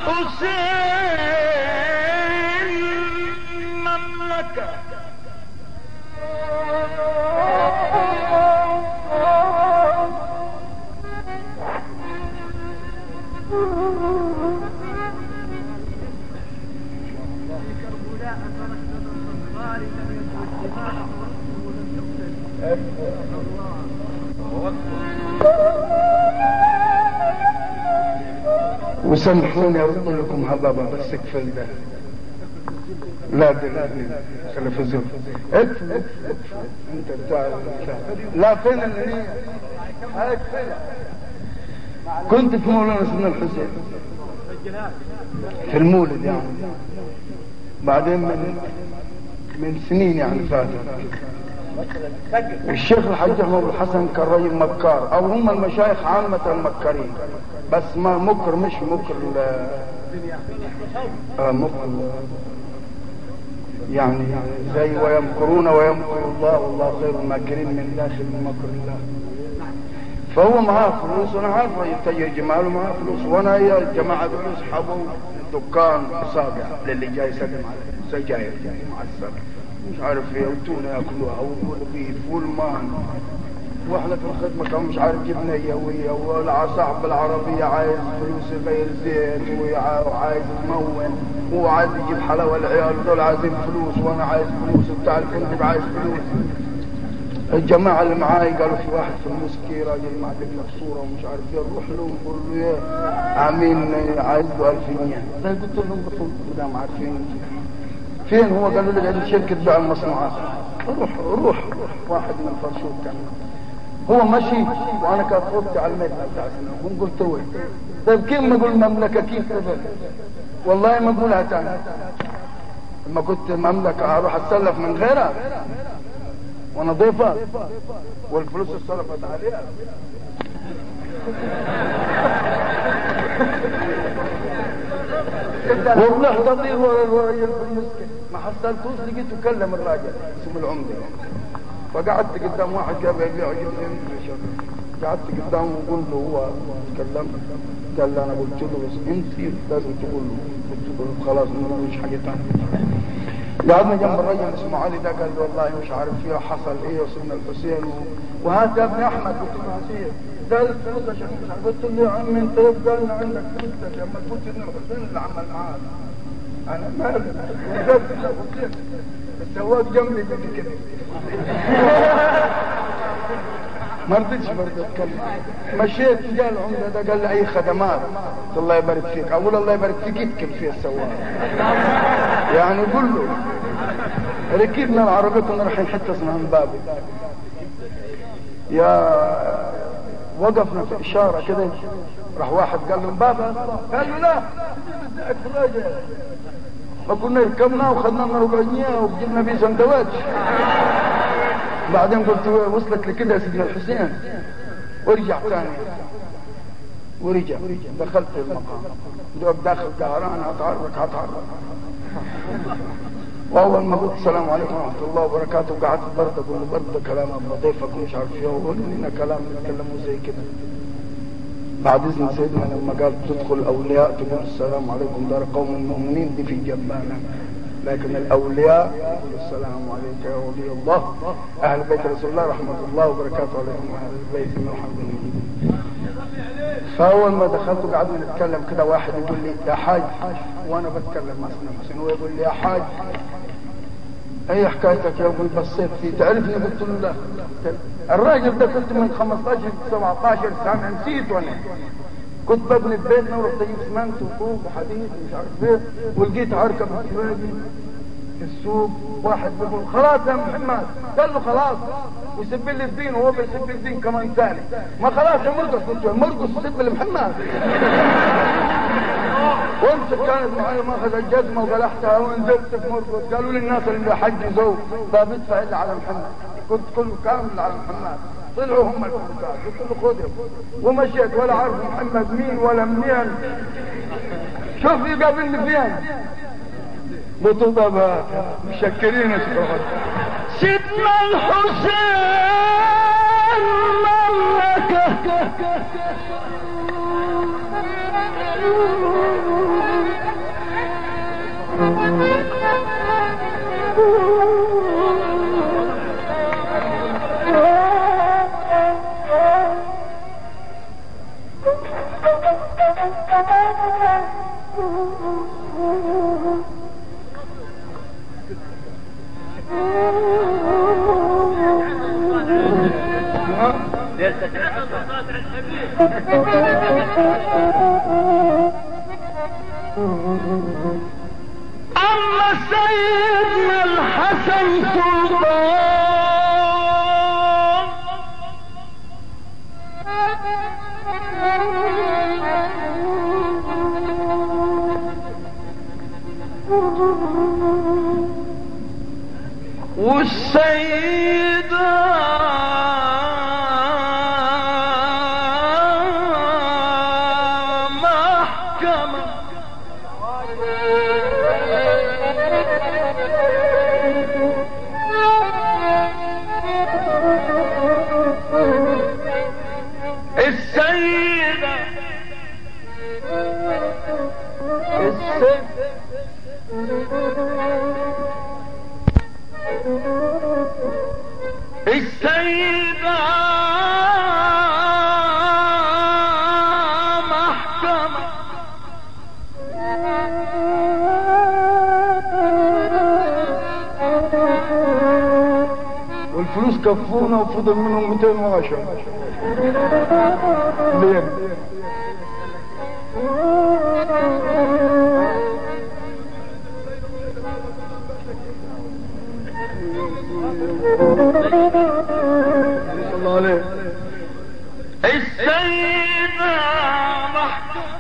الحسين مملكة وسامحوني ارد لكم هضبة بس اقفل ده لا ده لا تلفزيون اقفل انت بتاع لا فين اللي هي اقفل كنت في مولانا سيدنا الحسين في المولد يعني بعدين من من سنين يعني فاتت الشيخ الحاج احمد الحسن كان راجل مكار او هم المشايخ عامة المكارين بس ما مكر مش مكر ال- آه مكر يعني زي ويمكرون ويمكر الله والله خير الماكرين من داخل مكر الله فهو معاه فلوس وانا عارف راجل تاجر جمال ومعاه فلوس وانا يا الجماعه دول يسحبوا دكان صابع للي جاي يسلم عليه سجاير جاي مع السلامه مش عارف يوتونا ياكلوها وبيض فول مان واحنا في الخدمه كان مش عارف جبنا يوية ولا صاحب العربية عايز فلوس يغير زيت ويع- وعايز يمون هو عايز يجيب حلاوة العيال دول عايزين فلوس وانا عايز فلوس وبتاع الفندق عايز فلوس الجماعة اللي معاي قالوا في واحد في المسكي راجل معدل لك صورة ومش عارف ايه نروح له ونقول له ايه عاملين عايز له 2000 جنيه ده قلت لهم بطل قدام عارفين فين هو قالوا لي قاعد شركة بيع المصنوعات روح روح واحد من الفرشوق كان هو ماشي وانا كانت خطي على المدنة بتاع سنة قلت له وين طيب كيف ما اقول مملكة كيف كذا والله ما اقولها تاني لما كنت مملكة اروح اتسلف من غيرها وانا ضيفة والفلوس اتصرفت عليها والله تطير ورا الراجل في المسكن ما حصلتوش لقيته كلم الراجل اسمه العمدة فقعدت قدام واحد جاب يبيع جبنة قعدت قدامه وقلت له هو تكلم قال لي انا قلت له بس انت لازم تقول له قلت له خلاص ما مش حاجه ثانيه قعدنا جنب الرجل اسمه علي ده قال لي والله مش عارف فيه حصل ايه وصلنا الحسين و... وهات يا ابن احمد قلت له هاتيه ده الفلوس عشان مش عارف قلت له يا عم انت يبقى لنا عندك فلوس لما تقول ان الحسين اللي عمل معاك انا مالي وجبت الحسين السواق جنبي قال لي كده ما رضيتش برضه اتكلم مشيت جاء العمده ده قال لي اي خدمات قلت الله يبارك فيك اقول الله يبارك فيك يتكل فيه السواق يعني قول له ركبنا العربية كنا رايحين حتة اسمها مبابي يا وقفنا في إشارة كده راح واحد قال له مبابي قال له لا بدك راجع فكنا ركبنا وخدنا لنا ربعينية وجبنا فيه سندوتش بعدين قلت وصلت لكده يا سيدنا الحسين ورجع ثاني ورجع دخلت المقام دوب داخل قهران هتعرك هتعرك واول ما قلت السلام عليكم ورحمه الله وبركاته قعدت برضه اقول له برضه كلام ابو ضيفك ومش عارف ايه وقول لنا كلام نتكلموا زي كده بعد اذن سيدنا لما قال تدخل الاولياء تقول السلام عليكم دار قوم المؤمنين دي في جبانه لكن الاولياء يقول السلام عليك يا ولي الله اهل بيت رسول الله رحمه الله وبركاته عليكم اهل البيت من الحمد لله فاول ما دخلت وقعدنا نتكلم كده واحد يقول لي يا حاج وانا بتكلم مع سيدنا حسين هو يقول لي يا حاج اي حكايتك يا ابوي بصيت فيه تعرفني قلت له لا الراجل ده كنت من 15 17 سنه نسيت وانا كنت ببني في بيتنا ورحت اجيب اسمنت وطوب وحديد ومش عارف ايه ولقيت اركب السواقي في السوق واحد بيقول خلاص يا محمد قال له خلاص ويسب لي الدين وهو بيسب الدين كمان ثاني ما خلاص يا مرقص قلت له مرقص يسب لمحمد وامسك كانت معي ماخذ الجزمه وقلحتها ونزلت في مرقص قالوا لي الناس اللي حجزوا طب ادفع الا على محمد كنت كله كامل على محمد طلعوا هم الفلوسات قلت له خذ ومشيت ولا عارف محمد مين ولا منين شوف يقابلني فين بطبابات مشكرين يا سيدنا الحسين مملكة أما سيدنا الحسن سلطان والسيدة محكمة السيدة السيدة السيدة محكمة والفلوس كفونا وفضل منهم 210 ليه؟ الله عليك السيدة محكمة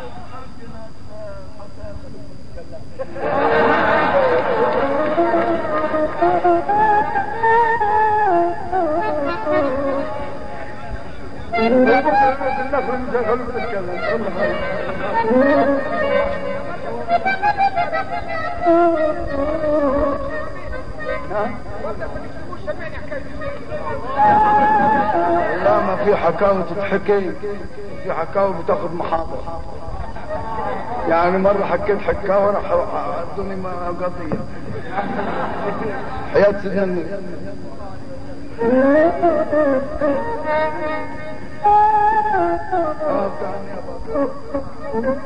لا ما في حكاوي تتحكي في حكاوي بتاخد محاضر يعني مرة حكيت حكاوي راح ادوني ما قضية حياة سيدنا النبي. آه، بتاعني يا بابا.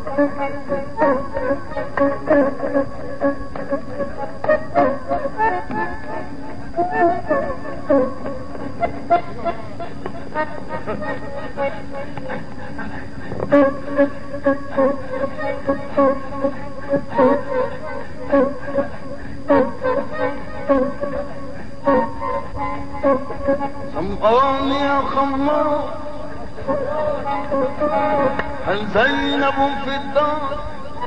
خمران يا خمار هل زينب في الدار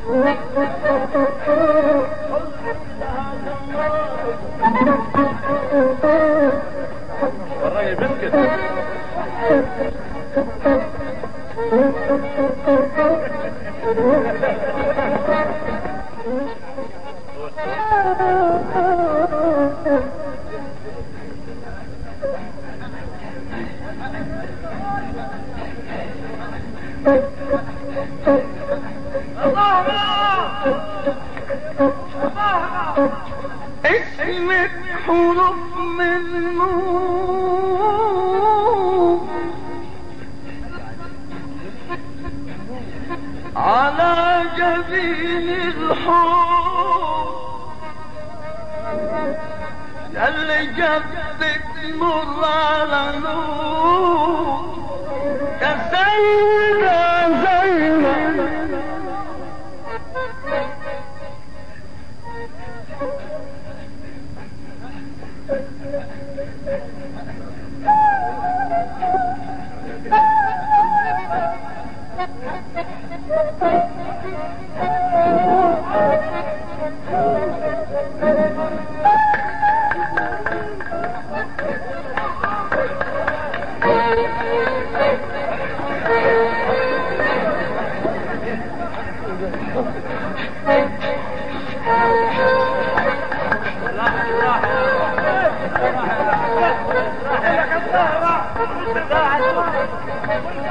اسمك حروف من نور على جبين الحور اللي جبت نور على نور يا سيدة زينب راح لك الظهر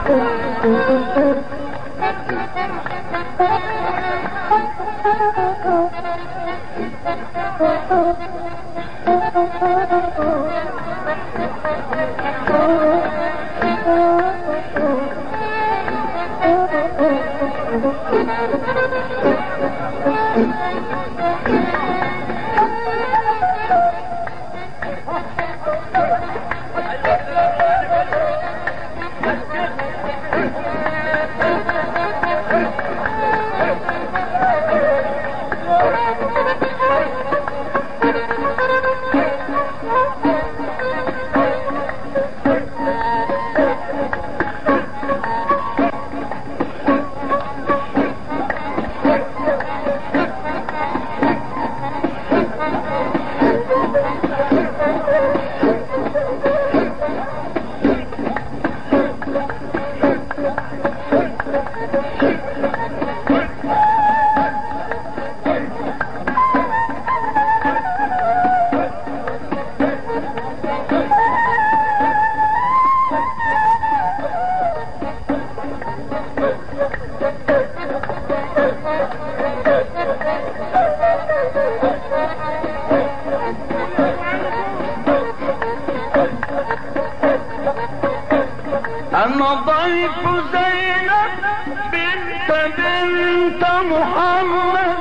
أنا ضيف زينب بنت بنت محمد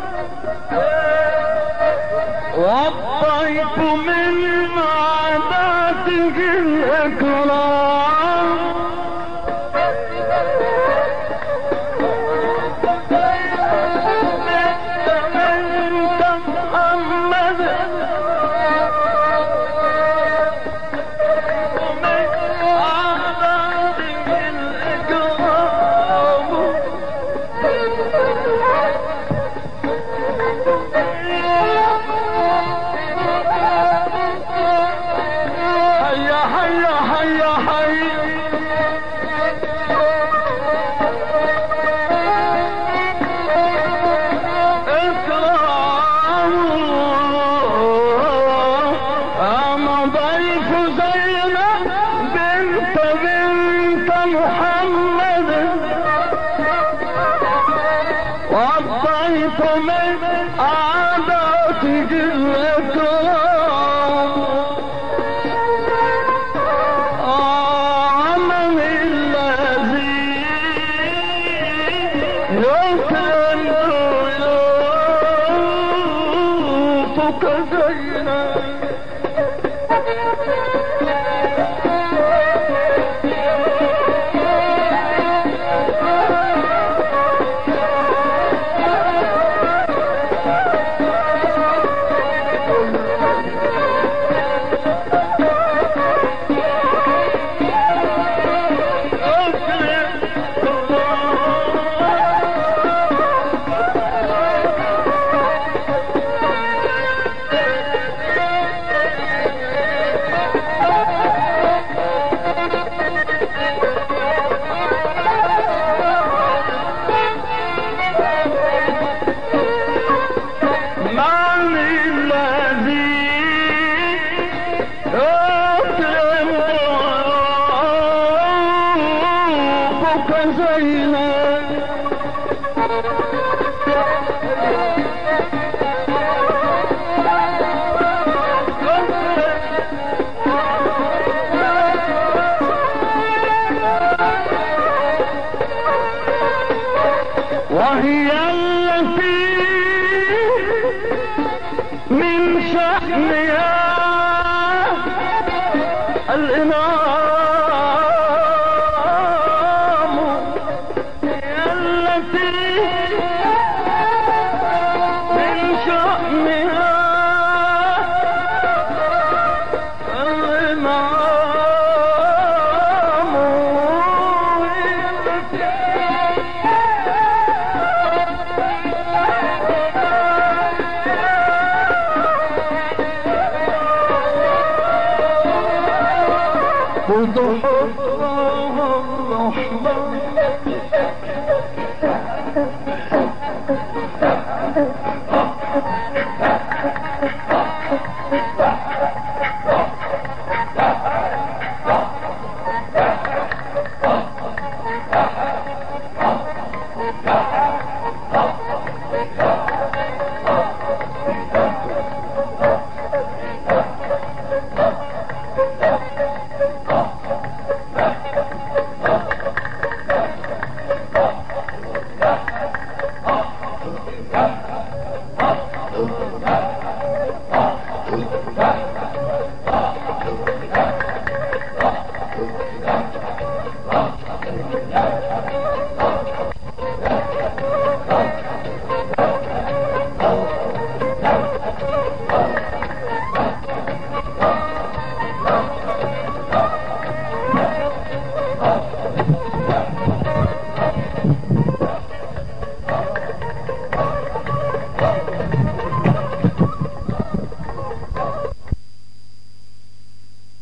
والضيف من عاداته الإكرام بنت بنت محمد ومن عاداته الإكرام هيا هيا هيا هيا أنا ضيف زينب بنت بنت محمد والضيف من عاداتك الإكرام عمل الذي يكرم ضيوفك زينب من الذي يكرم ضيوفك زينب وهي التي من شأنها الإنعام هي التي من شأنها الإنعام هي خذ حفظها الرحمن